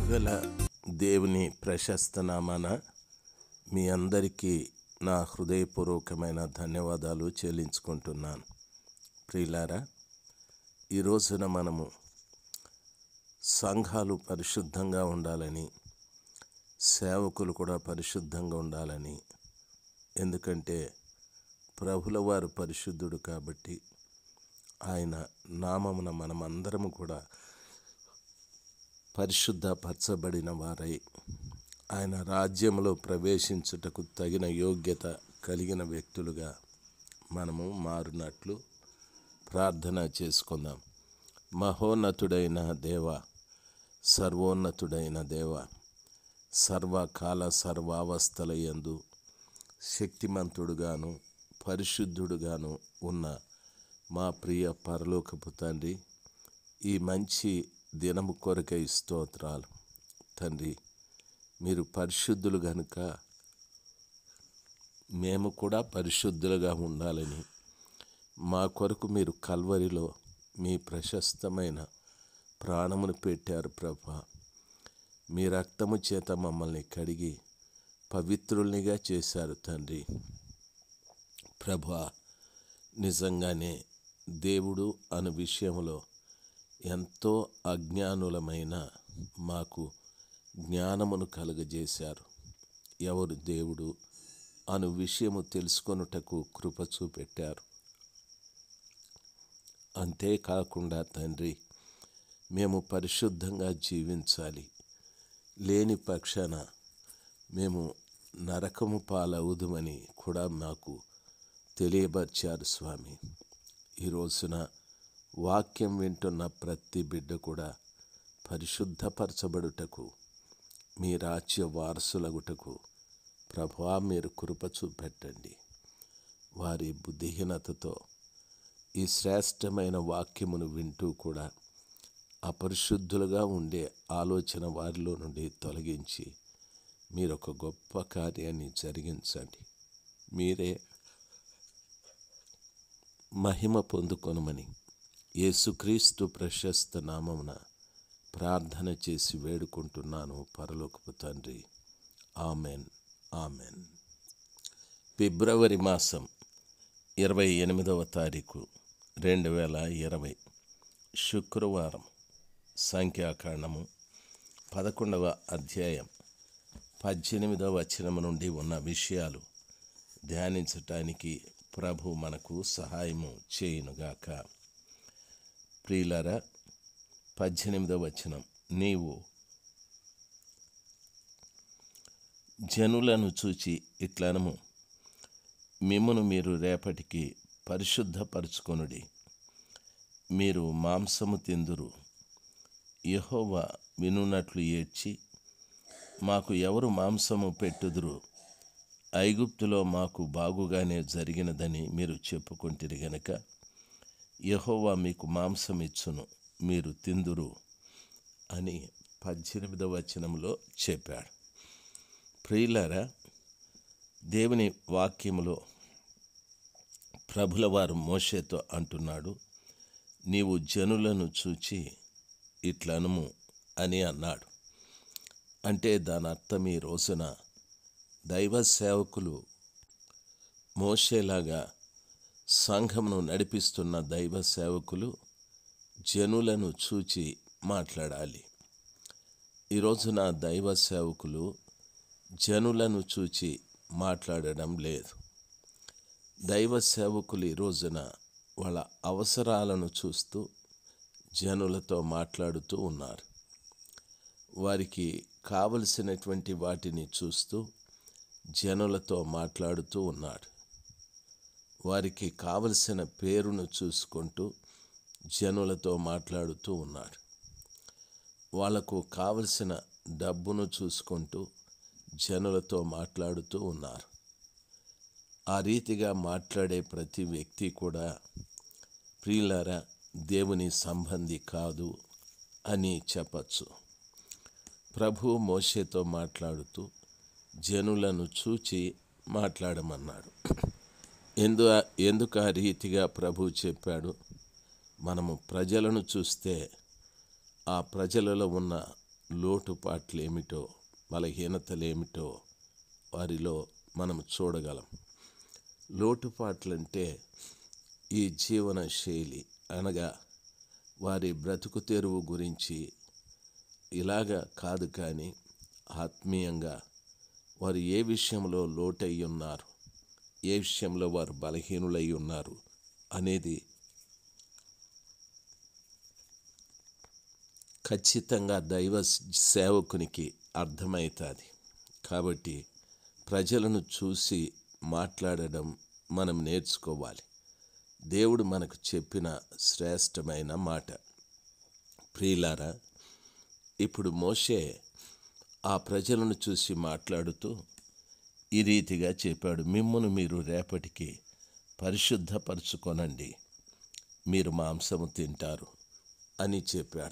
జీవగల దేవుని ప్రశస్త నామాన మీ అందరికీ నా హృదయపూర్వకమైన ధన్యవాదాలు చెల్లించుకుంటున్నాను ప్రియులారా ఈ రోజున మనము సంఘాలు పరిశుద్ధంగా ఉండాలని సేవకులు కూడా పరిశుద్ధంగా ఉండాలని ఎందుకంటే ప్రభుల వారు పరిశుద్ధుడు కాబట్టి ఆయన నామమున మనమందరము కూడా పరిశుద్ధపరచబడిన వారై ఆయన రాజ్యంలో ప్రవేశించుటకు తగిన యోగ్యత కలిగిన వ్యక్తులుగా మనము మారినట్లు ప్రార్థన చేసుకుందాం మహోన్నతుడైన దేవ సర్వోన్నతుడైన దేవ సర్వకాల సర్వావస్థల యందు శక్తిమంతుడుగాను పరిశుద్ధుడుగాను ఉన్న మా ప్రియ పరలోకపు తండ్రి ఈ మంచి దినము కొరకై స్తోత్రాలు తండ్రి మీరు పరిశుద్ధులు గనుక మేము కూడా పరిశుద్ధులుగా ఉండాలని మా కొరకు మీరు కల్వరిలో మీ ప్రశస్తమైన ప్రాణమును పెట్టారు ప్రభా మీ రక్తము చేత మమ్మల్ని కడిగి పవిత్రుల్నిగా చేశారు తండ్రి ప్రభా నిజంగానే దేవుడు అను విషయంలో ఎంతో అజ్ఞానులమైన మాకు జ్ఞానమును కలుగజేశారు ఎవరు దేవుడు అను విషయము తెలుసుకొనుటకు కృప చూపెట్టారు అంతేకాకుండా తండ్రి మేము పరిశుద్ధంగా జీవించాలి లేని పక్షాన మేము నరకము పాలవుదుమని కూడా మాకు తెలియపరిచారు స్వామి ఈ రోజున వాక్యం వింటున్న ప్రతి బిడ్డ కూడా పరిశుద్ధపరచబడుటకు మీ రాజ్య వారసులగుటకు ప్రభా మీరు కృప చూపెట్టండి వారి బుద్ధిహీనతతో ఈ శ్రేష్టమైన వాక్యమును వింటూ కూడా అపరిశుద్ధులుగా ఉండే ఆలోచన వారిలో నుండి తొలగించి మీరు ఒక గొప్ప కార్యాన్ని జరిగించండి మీరే మహిమ పొందుకొనమని యేసుక్రీస్తు ప్రశస్త నామమున ప్రార్థన చేసి వేడుకుంటున్నాను పరలోకపు తండ్రి ఆమెన్ ఆమెన్ ఫిబ్రవరి మాసం ఇరవై ఎనిమిదవ తారీఖు రెండు వేల ఇరవై శుక్రవారం సంఖ్యాకాండము పదకొండవ అధ్యాయం పద్దెనిమిదవ వచనము నుండి ఉన్న విషయాలు ధ్యానించటానికి ప్రభు మనకు సహాయము చేయునుగాక ప్రియులరా పద్దెనిమిదవ వచనం నీవు జనులను చూచి ఇట్లనము మిమ్మును మీరు రేపటికి పరిశుద్ధపరచుకొనుడి మీరు మాంసము తిందురు యహోవా వినున్నట్లు ఏడ్చి మాకు ఎవరు మాంసము పెట్టుదురు ఐగుప్తులో మాకు బాగుగానే జరిగినదని మీరు చెప్పుకుంటారు గనక యహోవా మీకు మాంసం ఇచ్చును మీరు తిందురు అని పద్దెనిమిదవ వచనంలో చెప్పాడు ప్రియులారా దేవుని వాక్యములో ప్రభుల వారు మోషేతో అంటున్నాడు నీవు జనులను చూచి ఇట్లనుము అని అన్నాడు అంటే దాని అర్థం ఈ రోజున దైవ సేవకులు మోసేలాగా సంఘమును నడిపిస్తున్న దైవ సేవకులు జనులను చూచి మాట్లాడాలి ఈ రోజున దైవ సేవకులు జనులను చూచి మాట్లాడడం లేదు దైవ సేవకులు ఈ రోజున వాళ్ళ అవసరాలను చూస్తూ జనులతో మాట్లాడుతూ ఉన్నారు వారికి కావలసినటువంటి వాటిని చూస్తూ జనులతో మాట్లాడుతూ ఉన్నాడు వారికి కావలసిన పేరును చూసుకుంటూ జనులతో మాట్లాడుతూ ఉన్నాడు వాళ్లకు కావలసిన డబ్బును చూసుకుంటూ జనులతో మాట్లాడుతూ ఉన్నారు ఆ రీతిగా మాట్లాడే ప్రతి వ్యక్తి కూడా ప్రియులారా దేవుని సంబంధి కాదు అని చెప్పచ్చు ప్రభు మోషేతో మాట్లాడుతూ జనులను చూచి మాట్లాడమన్నాడు ఎందు ఎందుకు ఆ రీతిగా ప్రభు చెప్పాడు మనము ప్రజలను చూస్తే ఆ ప్రజలలో ఉన్న లోటుపాట్లేమిటో బలహీనతలేమిటో వారిలో మనం చూడగలం లోటుపాట్లంటే ఈ జీవన శైలి అనగా వారి బ్రతుకు తెరువు గురించి ఇలాగా కాదు కానీ ఆత్మీయంగా వారు ఏ విషయంలో లోటై ఉన్నారు ఏ విషయంలో వారు బలహీనులై ఉన్నారు అనేది ఖచ్చితంగా దైవ సేవకునికి అర్థమవుతుంది కాబట్టి ప్రజలను చూసి మాట్లాడడం మనం నేర్చుకోవాలి దేవుడు మనకు చెప్పిన శ్రేష్టమైన మాట ప్రియులారా ఇప్పుడు మోషే ఆ ప్రజలను చూసి మాట్లాడుతూ ఈ రీతిగా చెప్పాడు మిమ్మును మీరు రేపటికి పరిశుద్ధపరచుకొనండి మీరు మాంసము తింటారు అని చెప్పాడు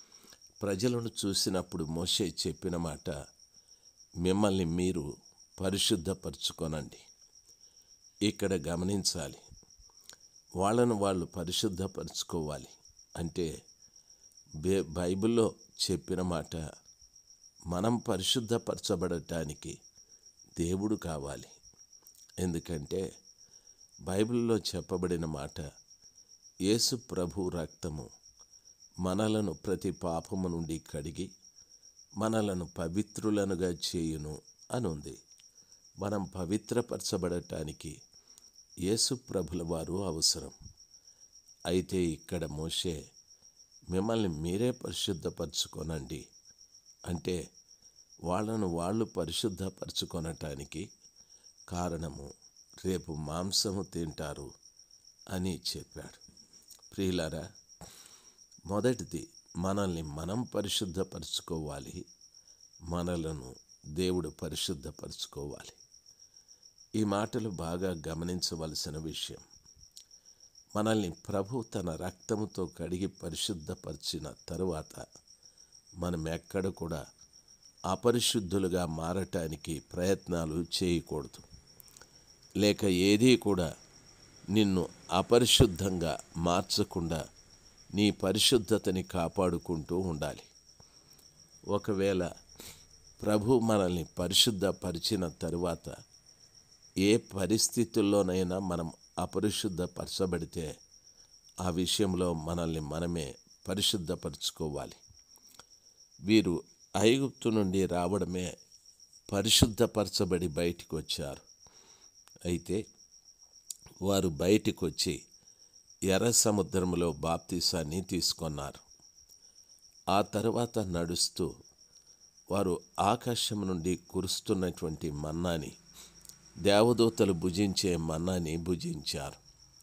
ప్రజలను చూసినప్పుడు మోషే చెప్పిన మాట మిమ్మల్ని మీరు పరిశుద్ధపరచుకొనండి ఇక్కడ గమనించాలి వాళ్ళను వాళ్ళు పరిశుద్ధపరచుకోవాలి అంటే బే బైబిల్లో చెప్పిన మాట మనం పరిశుద్ధపరచబడటానికి దేవుడు కావాలి ఎందుకంటే బైబిల్లో చెప్పబడిన మాట యేసు ప్రభు రక్తము మనలను ప్రతి పాపము నుండి కడిగి మనలను పవిత్రులనుగా చేయును అనుంది మనం పవిత్రపరచబడటానికి యేసు ప్రభుల వారు అవసరం అయితే ఇక్కడ మోషే మిమ్మల్ని మీరే పరిశుద్ధపరచుకొనండి అంటే వాళ్ళను వాళ్ళు పరిశుద్ధపరచుకొనటానికి కారణము రేపు మాంసము తింటారు అని చెప్పాడు ప్రియులారా మొదటిది మనల్ని మనం పరిశుద్ధపరచుకోవాలి మనలను దేవుడు పరిశుద్ధపరచుకోవాలి ఈ మాటలు బాగా గమనించవలసిన విషయం మనల్ని ప్రభు తన రక్తముతో కడిగి పరిశుద్ధపరిచిన తరువాత మనం ఎక్కడ కూడా అపరిశుద్ధులుగా మారటానికి ప్రయత్నాలు చేయకూడదు లేక ఏదీ కూడా నిన్ను అపరిశుద్ధంగా మార్చకుండా నీ పరిశుద్ధతని కాపాడుకుంటూ ఉండాలి ఒకవేళ ప్రభు మనల్ని పరిశుద్ధపరిచిన తరువాత ఏ పరిస్థితుల్లోనైనా మనం అపరిశుద్ధపరచబడితే ఆ విషయంలో మనల్ని మనమే పరిశుద్ధపరచుకోవాలి వీరు ఐగుప్తు నుండి రావడమే పరిశుద్ధపరచబడి బయటికి వచ్చారు అయితే వారు బయటికి వచ్చి ఎర్ర సముద్రంలో బాప్తీసాన్ని తీసుకున్నారు ఆ తర్వాత నడుస్తూ వారు ఆకాశం నుండి కురుస్తున్నటువంటి మన్నాని దేవదూతలు భుజించే మన్నాని భుజించారు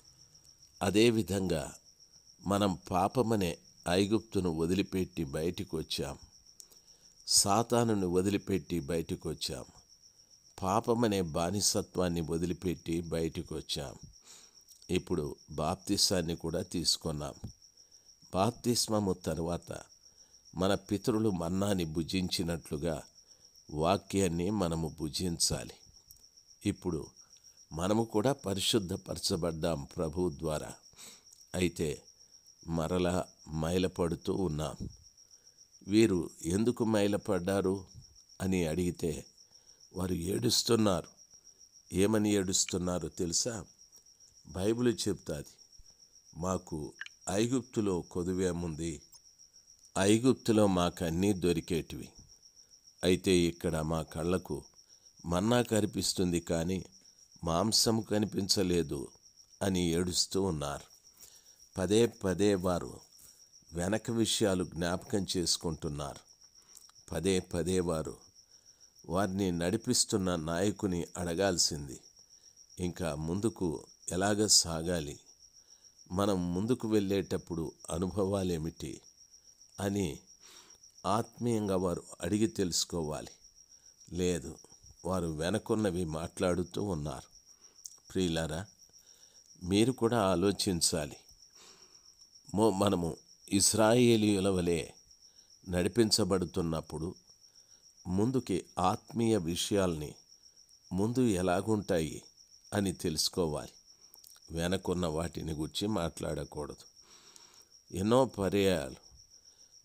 అదేవిధంగా మనం పాపమనే ఐగుప్తును వదిలిపెట్టి బయటికి వచ్చాం సాతానును వదిలిపెట్టి బయటికి వచ్చాం పాపమనే బానిసత్వాన్ని వదిలిపెట్టి బయటికి వచ్చాం ఇప్పుడు బాప్తిసాన్ని కూడా తీసుకున్నాం బాప్తిస్మము తర్వాత మన పితరులు మన్నాని భుజించినట్లుగా వాక్యాన్ని మనము భుజించాలి ఇప్పుడు మనము కూడా పరిశుద్ధపరచబడ్డాం ప్రభు ద్వారా అయితే మరలా మైలపడుతూ ఉన్నాం వీరు ఎందుకు మైలపడ్డారు అని అడిగితే వారు ఏడుస్తున్నారు ఏమని ఏడుస్తున్నారో తెలుసా బైబిల్ చెప్తాది మాకు ఐగుప్తులో కొదువేముంది ఐగుప్తులో మాకు అన్నీ దొరికేటివి అయితే ఇక్కడ మా కళ్ళకు మన్నా కనిపిస్తుంది కానీ మాంసం కనిపించలేదు అని ఏడుస్తూ ఉన్నారు పదే పదే వారు వెనక విషయాలు జ్ఞాపకం చేసుకుంటున్నారు పదే పదే వారు వారిని నడిపిస్తున్న నాయకుని అడగాల్సింది ఇంకా ముందుకు ఎలాగ సాగాలి మనం ముందుకు వెళ్ళేటప్పుడు అనుభవాలేమిటి అని ఆత్మీయంగా వారు అడిగి తెలుసుకోవాలి లేదు వారు వెనకున్నవి మాట్లాడుతూ ఉన్నారు ప్రియులారా మీరు కూడా ఆలోచించాలి మో మనము ఇస్రాయేలీయుల వలె నడిపించబడుతున్నప్పుడు ముందుకి ఆత్మీయ విషయాల్ని ముందు ఎలాగుంటాయి అని తెలుసుకోవాలి వెనకున్న వాటిని గురించి మాట్లాడకూడదు ఎన్నో పర్యాయాలు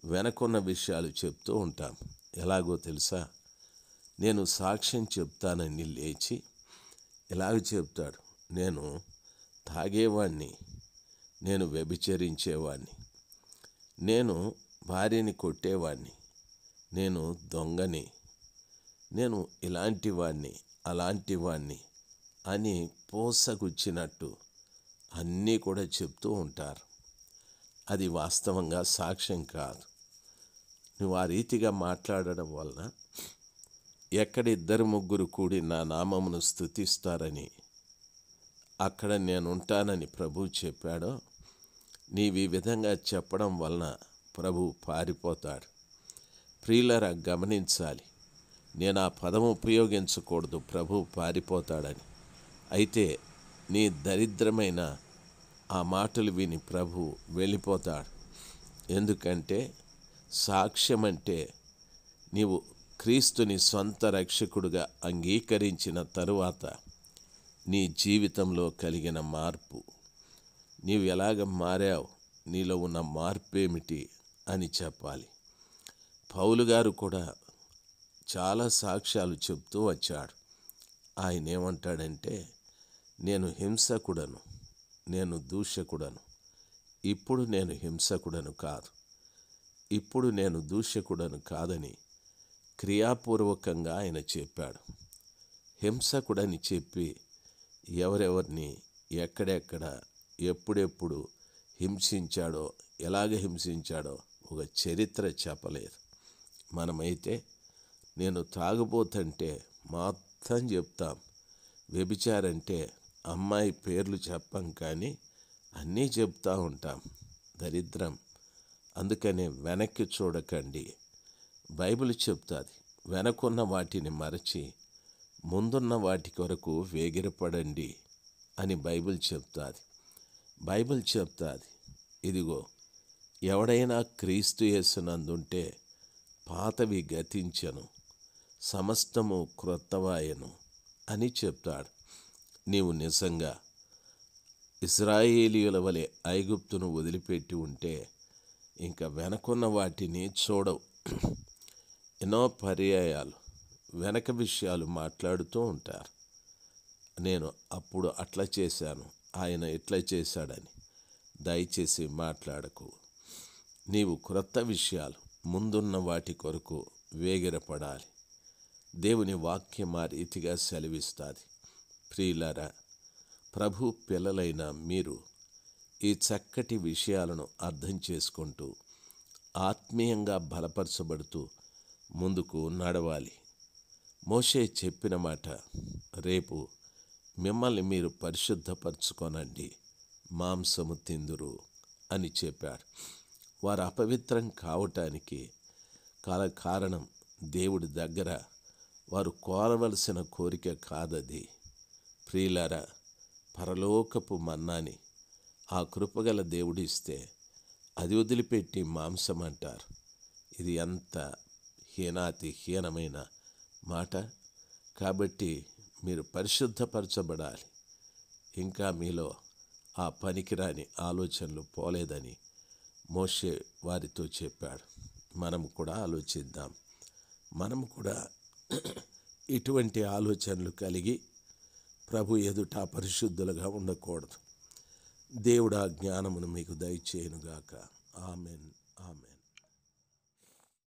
వెనకున్న విషయాలు చెప్తూ ఉంటాం ఎలాగో తెలుసా నేను సాక్ష్యం చెప్తానని లేచి ఇలాగ చెప్తాడు నేను తాగేవాణ్ణి నేను వ్యభిచరించేవాణ్ణి నేను భార్యని కొట్టేవాణ్ణి నేను దొంగని నేను ఇలాంటి వాణ్ణి అలాంటి వాణ్ణి అని పోసగుచ్చినట్టు అన్నీ కూడా చెప్తూ ఉంటారు అది వాస్తవంగా సాక్ష్యం కాదు నువ్వు ఆ రీతిగా మాట్లాడడం వలన ఎక్కడ ఇద్దరు ముగ్గురు కూడి నా నామమును స్థుతిస్తారని అక్కడ నేను ఉంటానని ప్రభు చెప్పాడో నీవు ఈ విధంగా చెప్పడం వలన ప్రభు పారిపోతాడు ప్రియులరా గమనించాలి నేను ఆ పదం ఉపయోగించకూడదు ప్రభు పారిపోతాడని అయితే నీ దరిద్రమైన ఆ మాటలు విని ప్రభు వెళ్ళిపోతాడు ఎందుకంటే సాక్ష్యం అంటే నీవు క్రీస్తుని సొంత రక్షకుడుగా అంగీకరించిన తరువాత నీ జీవితంలో కలిగిన మార్పు నీవు ఎలాగ మారావు నీలో ఉన్న మార్పు ఏమిటి అని చెప్పాలి పౌలు గారు కూడా చాలా సాక్ష్యాలు చెప్తూ వచ్చాడు ఆయన ఏమంటాడంటే నేను హింసకుడను నేను దూషకుడను ఇప్పుడు నేను హింసకుడను కాదు ఇప్పుడు నేను దూషకుడను కాదని క్రియాపూర్వకంగా ఆయన చెప్పాడు హింసకుడని చెప్పి ఎవరెవరిని ఎక్కడెక్కడ ఎప్పుడెప్పుడు హింసించాడో ఎలాగ హింసించాడో ఒక చరిత్ర చెప్పలేదు మనమైతే నేను తాగుబోతంటే మొత్తం చెప్తాం వ్యభిచారంటే అమ్మాయి పేర్లు చెప్పం కానీ అన్నీ చెప్తా ఉంటాం దరిద్రం అందుకనే వెనక్కి చూడకండి బైబిల్ చెప్తాది వెనకున్న వాటిని మరచి ముందున్న వాటి కొరకు వేగిరపడండి అని బైబిల్ చెప్తాది బైబిల్ చెప్తాది ఇదిగో ఎవడైనా క్రీస్తు యేసునందుంటే పాతవి గతించను సమస్తము క్రొత్తవాయను అని చెప్తాడు నీవు నిజంగా ఇస్రాయేలీయుల వలె ఐగుప్తును వదిలిపెట్టి ఉంటే ఇంకా వెనకున్న వాటిని చూడవు ఎన్నో పర్యాయాలు వెనక విషయాలు మాట్లాడుతూ ఉంటారు నేను అప్పుడు అట్లా చేశాను ఆయన ఎట్లా చేశాడని దయచేసి మాట్లాడకు నీవు క్రొత్త విషయాలు ముందున్న వాటి కొరకు వేగిరపడాలి దేవుని వాక్యం ఆ రీతిగా సెలవిస్తుంది ప్రియులారా ప్రభు పిల్లలైన మీరు ఈ చక్కటి విషయాలను అర్థం చేసుకుంటూ ఆత్మీయంగా బలపరచబడుతూ ముందుకు నడవాలి మోషే చెప్పిన మాట రేపు మిమ్మల్ని మీరు పరిశుద్ధపరచుకోనండి మాంసము తిందురు అని చెప్పాడు వారు అపవిత్రం కావటానికి కాల కారణం దేవుడి దగ్గర వారు కోరవలసిన కోరిక కాదది ప్రియులారా పరలోకపు మన్నాని ఆ కృపగల దేవుడిస్తే అది వదిలిపెట్టి మాంసం అంటారు ఇది ఎంత హీనాతి హీనమైన మాట కాబట్టి మీరు పరిశుద్ధపరచబడాలి ఇంకా మీలో ఆ పనికిరాని ఆలోచనలు పోలేదని మోషే వారితో చెప్పాడు మనం కూడా ఆలోచిద్దాం మనం కూడా ఇటువంటి ఆలోచనలు కలిగి ప్రభు ఎదుట పరిశుద్ధులుగా ఉండకూడదు దేవుడు ఆ జ్ఞానమును మీకు దయచేయునుగాక ఆమెన్ ఆమెన్